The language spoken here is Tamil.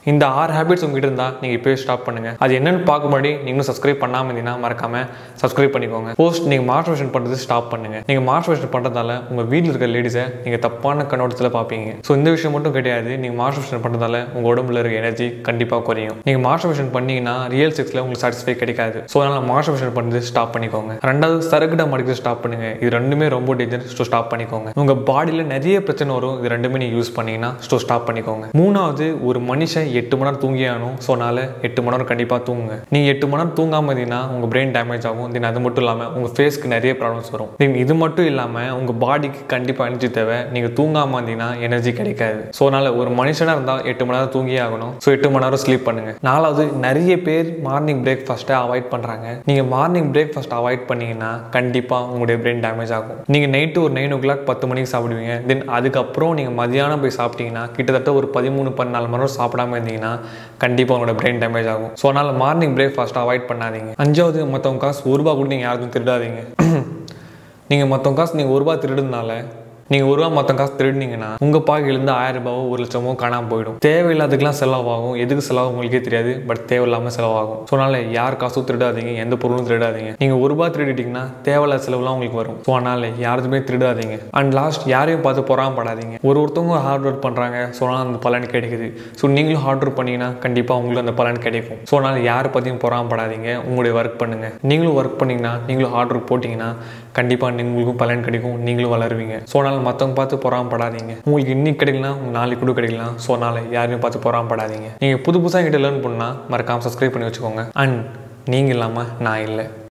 இந்த ஆறு ஹேபிட்ஸ் உங்ககிட்ட இருந்தால் நீங்கள் இப்போயே ஸ்டாப் பண்ணுங்கள் அது என்னன்னு பார்க்க முன்னாடி நீங்களும் சப்ஸ்கிரைப் பண்ணாமல் இருந்தீங்கன்னா மறக்காமல் சப்ஸ்கிரைப் பண்ணிக்கோங்க போஸ்ட் நீங்கள் மாஸ்டர்வேஷன் பண்ணுறது ஸ்டாப் பண்ணுங்கள் நீங்கள் மாஸ்டர்வேஷன் பண்ணுறதால உங்கள் வீட்டில் இருக்க லேடிஸை நீங்கள் தப்பான கண்ணோட்டத்தில் பார்ப்பீங்க ஸோ இந்த விஷயம் மட்டும் கிடையாது நீங்கள் மாஸ்டர்வேஷன் பண்ணுறதால உங்கள் உடம்புல இருக்க எனர்ஜி கண்டிப்பாக குறையும் நீங்கள் மாஸ்டர்வேஷன் பண்ணீங்கன்னா ரியல் செக்ஸில் உங்களுக்கு சாட்டிஸ்ஃபை கிடைக்காது ஸோ அதனால் மாஸ்டர்வேஷன் பண்ணுறது ஸ்டாப் பண்ணிக்கோங்க ரெண்டாவது சரக்குடம் அடிக்கிறது ஸ்டாப் பண்ணுங்க இது ரெண்டுமே ரொம்ப டேஞ்சர் ஸோ ஸ்டாப் பண்ணிக்கோங்க உங்கள் பாடியில் நிறைய பிரச்சனை வரும் இது ரெண்டுமே நீங்கள் யூஸ் பண்ணீங்கன்னா ஸோ ஸ்டாப் பண்ணிக்கோங்க மூணாவது ஒரு மனுஷன் எட்டு மணி நேரம் தூங்கி ஆகணும் ஸோ அதனால எட்டு மணி நேரம் கண்டிப்பாக தூங்குங்க நீங்கள் எட்டு மணி நேரம் தூங்காமல் இருந்தீங்கன்னா உங்கள் பிரெயின் டேமேஜ் ஆகும் தென் அது மட்டும் இல்லாமல் உங்கள் ஃபேஸ்க்கு நிறைய ப்ராப்ளம்ஸ் வரும் தென் இது மட்டும் இல்லாமல் உங்கள் பாடிக்கு கண்டிப்பாக எனர்ஜி தேவை நீங்கள் தூங்காமல் இருந்தீங்கன்னா எனர்ஜி கிடைக்காது ஸோ அதனால் ஒரு மனுஷனாக இருந்தால் எட்டு மணி நேரம் தூங்கியே ஆகணும் ஸோ எட்டு மணி நேரம் ஸ்லீப் பண்ணுங்க நாலாவது நிறைய பேர் மார்னிங் பிரேக்ஃபாஸ்ட்டை அவாய்ட் பண்ணுறாங்க நீங்கள் மார்னிங் பிரேக்ஃபாஸ்ட் அவாய்ட் பண்ணீங்கன்னா கண்டிப்பாக உங்களுடைய பிரெயின் டேமேஜ் ஆகும் நீங்கள் நைட்டு ஒரு நைன் ஓ கிளாக் பத்து மணிக்கு சாப்பிடுவீங்க தென் அதுக்கப்புறம் நீங்கள் மதியானம் போய் சாப்பிட்டீங்கன்னா கிட்டத்தட்ட ஒரு பதிமூணு பதினாலு மணி நேரம் சாப்பிடாம இருந்தீங்கன்னா கண்டிப்பாக உங்களோட பிரெயின் டேமேஜ் ஆகும் ஸோ அதனால் மார்னிங் பிரேக்ஃபாஸ்ட் அவாய்ட் பண்ணாதீங்க அஞ்சாவது மற்றவங்க காசு ஒரு ரூபா கூட நீங்கள் யாருக்கும் திருடாதீங்க நீங்கள் மற்றவங்க காசு நீங்கள் ஒரு ரூபா திருடுனால நீங்கள் ஒரு ரூபா மொத்த காசு திருடினீங்கன்னா உங்கள் பாக்கிலேருந்து ஆயிரம் ரூபாவோ ஒரு லட்சமோ காணாமல் போயிடும் தேவையில்லாததுக்கெல்லாம் செலவாகும் எதுக்கு செலவு உங்களுக்கே தெரியாது பட் தேவையில்லாமல் செலவாகும் ஸோ அதனால் யார் காசும் திருடாதீங்க எந்த பொருளும் திருடாதீங்க நீங்கள் ஒரு ரூபா திருடிட்டீங்கன்னா தேவையில்லாத செலவுலாம் உங்களுக்கு வரும் ஸோ அதனால் யாருக்குமே திருடாதீங்க அண்ட் லாஸ்ட் யாரையும் பார்த்து பொறாமப்படாதீங்க ஒரு ஒருத்தவங்க ஹார்ட் ஒர்க் பண்ணுறாங்க ஸோ அதனால் அந்த பலன் கிடைக்குது ஸோ நீங்களும் ஹார்ட் ஒர்க் பண்ணீங்கன்னா கண்டிப்பாக உங்களுக்கு அந்த பலன் கிடைக்கும் ஸோ அதனால் யாரை பற்றியும் பொறாமப்படாதீங்க உங்களுடைய ஒர்க் பண்ணுங்கள் நீங்களும் ஒர்க் பண்ணீங்கன்னா நீங்களும் ஹார்ட் ஒர்க் போட்டிங்கன்னா கண்டிப்பாக உங்களுக்கும் பலன் கிடைக்கும் நீங்களும் வளருவீங்க ஸோ அதனால் மற்றவங்க பார்த்து பொறாமப்படாதீங்க உங்களுக்கு இன்னைக்கு கிடைக்கலாம் உங்களுக்கு நாளைக்கு கூட கிடைக்கலாம் ஸோ அதனால் யாரையும் பார்த்து பொறாமப்படாதீங்க நீங்கள் புது புதுசாக என்கிட்ட லேர்ன் பண்ணால் மறக்காமல் சப்ஸ்கிரைப் பண்ணி வச்சுக்கோங்க அண்ட் நீங்கள் இல்லாமல் நான் இல்லை